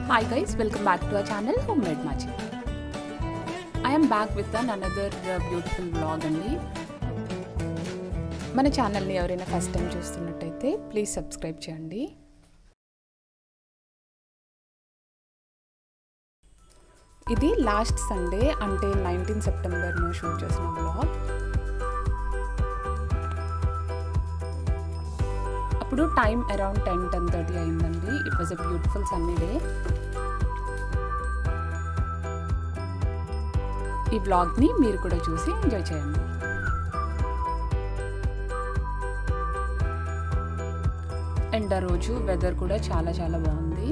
Hi guys, welcome back to our channel Homemade Magic. I am back with an another uh, beautiful vlog అండి మన ఛానల్ని ఎవరైనా first time చూస్తున్నట్టయితే please subscribe చేయండి ఇది last Sunday అంటే నైన్టీన్ సెప్టెంబర్ను షూట్ చేసిన బ్లాగ్ అప్పుడు time around ten ten thirty అయిందండి it was a beautiful sunny day ఈ బ్లాగ్ని మీరు కూడా చూసి ఎంజాయ్ చేయండి అండ్ ఆ రోజు వెదర్ కూడా చాలా చాలా బాగుంది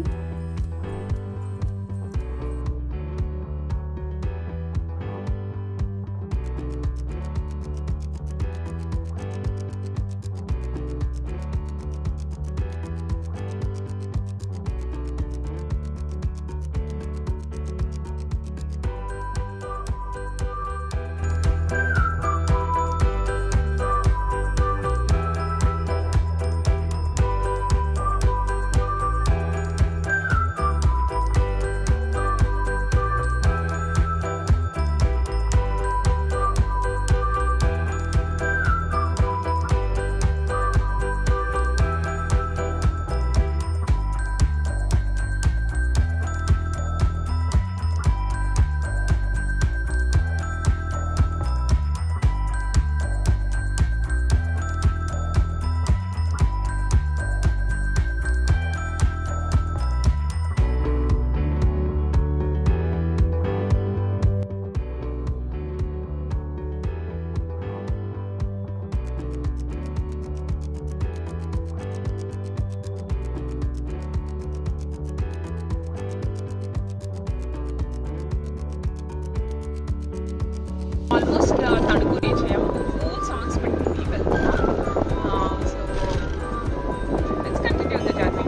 ఆల్మోస్ట్ తణుకు రీచ్ అయ్యాము ఫోర్ సాంగ్స్ పెట్టుకుని వెళ్తున్నాం so let's continue the journey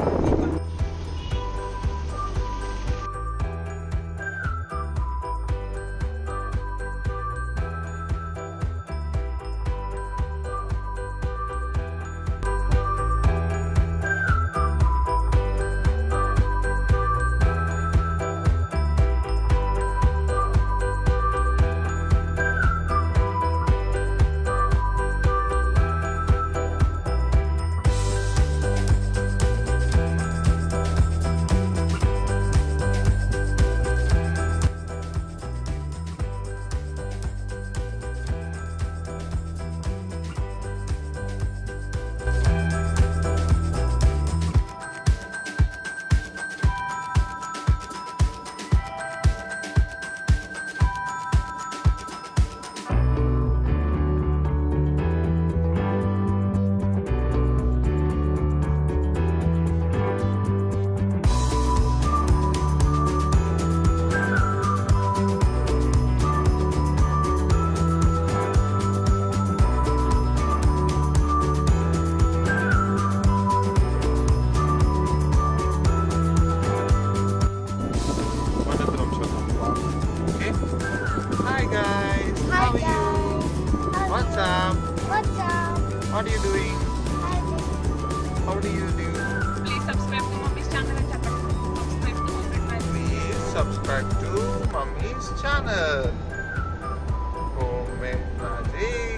Manatram Shotram. Okay. Hi guys. Hi How are guys. you? Hi. What's up? What's up? What are you doing? Hi. How do you do? Please subscribe to mummy's channel అని చెప్పండి subscribe to mummy Please subscribe to Mummy's channel. Homemade Magic.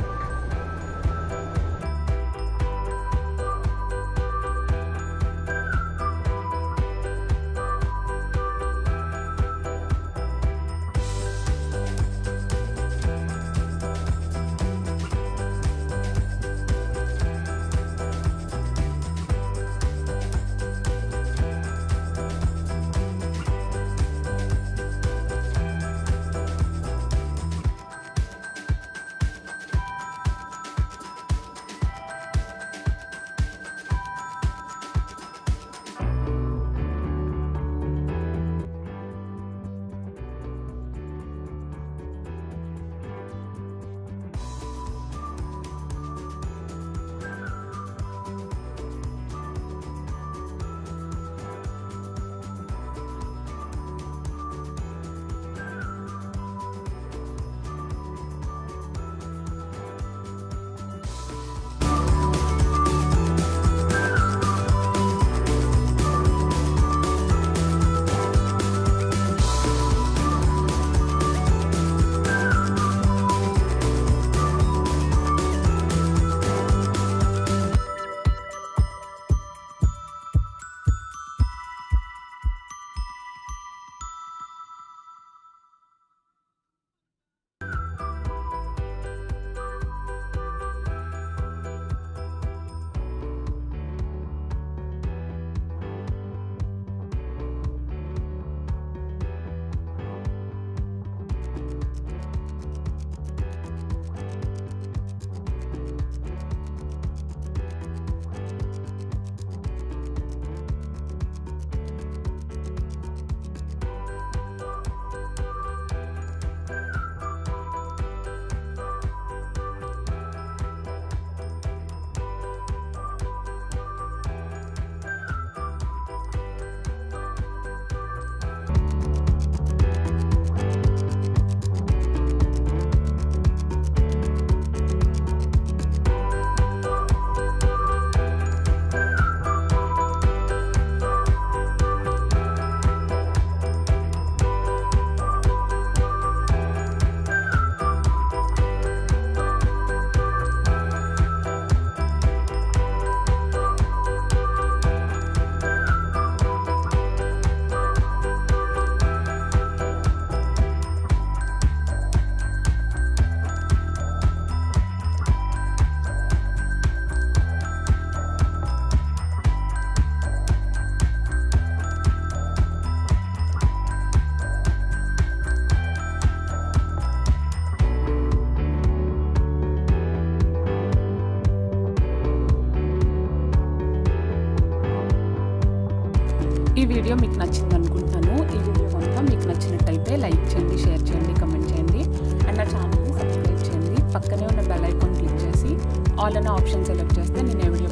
ఈ video కనుక మీకు నచ్చినట్టయితే like చేయండి share చేయండి comment చేయండి and నా ఛానల్ని సబ్స్క్రైబ్ చేయండి పక్కనే ఉన్న బెల్ ఐకాన్ క్లిక్ చేసి ఆల్ అనే ఆప్షన్ సెలెక్ట్ చేస్తే నేను ఏ వీడియో